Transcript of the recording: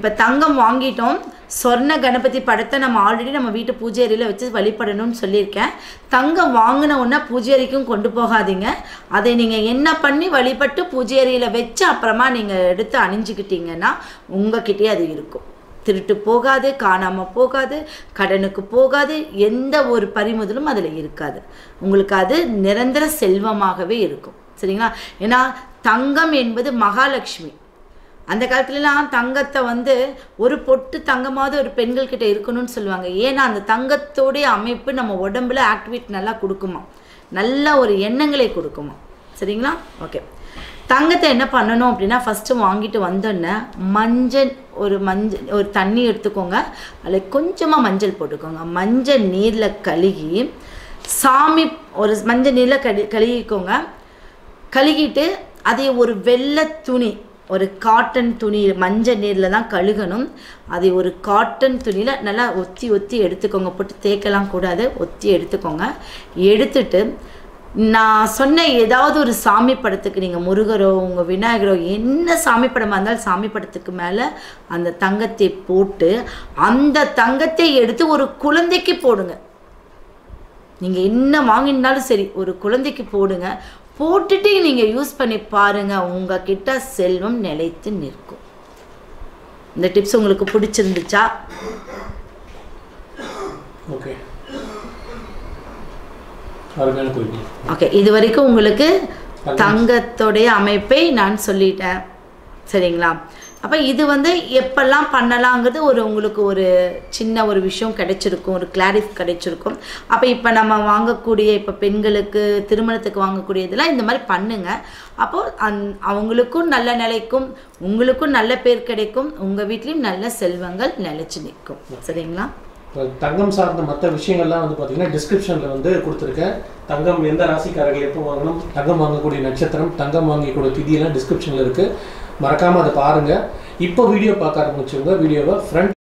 இப்போ தங்கம் வாங்கிட்டோம் சொர்ண கணபதி படத்தை நம்ம ஆல்ரெடி நம்ம வீட்டு பூஜை அறையில் வச்சு வழிபடணும்னு சொல்லியிருக்கேன் தங்கம் வாங்கின உடனே பூஜை அறைக்கும் கொண்டு போகாதீங்க அதை நீங்கள் என்ன பண்ணி வழிபட்டு பூஜை அறையில் வச்சு அப்புறமா நீங்கள் எடுத்து அணிஞ்சுக்கிட்டீங்கன்னா உங்ககிட்டயே அது இருக்கும் திருட்டு போகாது காணாமல் போகாது கடனுக்கு போகாது எந்த ஒரு பறிமுதலும் அதில் இருக்காது உங்களுக்கு அது நிரந்தர செல்வமாகவே இருக்கும் சரிங்களா ஏன்னா தங்கம் என்பது மகாலட்சுமி அந்த காலத்துலலாம் தங்கத்தை வந்து ஒரு பொட்டு தங்கமாவது ஒரு பெண்கள் கிட்ட இருக்கணும்னு சொல்லுவாங்க ஏன்னா அந்த தங்கத்தோடைய அமைப்பு நம்ம உடம்புல ஆக்டிவேட் நல்லா கொடுக்குமா நல்ல ஒரு எண்ணங்களை கொடுக்குமா சரிங்களா ஓகே தங்கத்தை என்ன பண்ணணும் அப்படின்னா ஃபஸ்ட்டு வாங்கிட்டு வந்தோன்னே மஞ்சள் ஒரு மஞ்சள் ஒரு தண்ணி எடுத்துக்கோங்க அதில் கொஞ்சமாக மஞ்சள் போட்டுக்கோங்க மஞ்சள் நீரில் கழுகி சாமி ஒரு மஞ்சள் நீரில் கழு கழுகிக்கோங்க கழுகிட்டு அதை ஒரு வெள்ளை துணி ஒரு காட்டன் துணி மஞ்சள் நீரில் தான் கழுகணும் அதை ஒரு காட்டன் துணியில் நல்லா ஒத்தி ஒத்தி எடுத்துக்கோங்க போட்டு தேய்க்கலாம் கூடாது ஒத்தி எடுத்துக்கோங்க எடுத்துட்டு நான் சொன்ன ஏதாவது ஒரு சாமி படத்துக்கு நீங்கள் முருகரோ உங்கள் விநாயகரோ என்ன சாமி படமாக இருந்தாலும் சாமி படத்துக்கு மேலே அந்த தங்கத்தை போட்டு அந்த தங்கத்தை எடுத்து ஒரு குழந்தைக்கு போடுங்க நீங்கள் என்ன வாங்கினாலும் சரி ஒரு குழந்தைக்கு போடுங்க போட்டுட்டு நீங்கள் யூஸ் பண்ணி பாருங்க உங்ககிட்ட செல்வம் நிலைத்து நிற்கும் இந்த டிப்ஸ் உங்களுக்கு பிடிச்சிருந்துச்சா ஓகே அருமையான குறிப்பு ஓகே இது வரைக்கும் உங்களுக்கு தங்கத்தோடைய அமைப்பை நான் சொல்லிட்டேன் சரிங்களா அப்போ இது வந்து எப்பெல்லாம் பண்ணலாங்கிறது ஒரு உங்களுக்கு ஒரு சின்ன ஒரு விஷயம் கிடைச்சிருக்கும் ஒரு கிளாரிஃப் கிடைச்சிருக்கும் அப்போ இப்போ நம்ம வாங்கக்கூடிய இப்போ பெண்களுக்கு திருமணத்துக்கு வாங்கக்கூடிய இதெல்லாம் இந்த மாதிரி பண்ணுங்க அப்போது அந் அவங்களுக்கும் நல்ல நிலைக்கும் உங்களுக்கும் நல்ல பேர் கிடைக்கும் உங்கள் வீட்லேயும் நல்ல செல்வங்கள் நிலைச்சு நிற்கும் சரிங்களா இப்போ தங்கம் சார்ந்த மற்ற விஷயங்கள்லாம் வந்து பார்த்தீங்கன்னா டிஸ்கிரிப்ஷனில் வந்து கொடுத்துருக்கேன் தங்கம் எந்த ராசிக்காரர்கள் எப்போ வாங்கணும் தங்கம் வாங்கக்கூடிய நட்சத்திரம் தங்கம் வாங்கக்கூடிய திதியெல்லாம் டிஸ்கிரிப்ஷனில் இருக்குது மறக்காமல் அதை பாருங்கள் இப்போ வீடியோ பார்க்க ஆரம்பிச்சவங்க வீடியோவை ஃப்ரண்ட்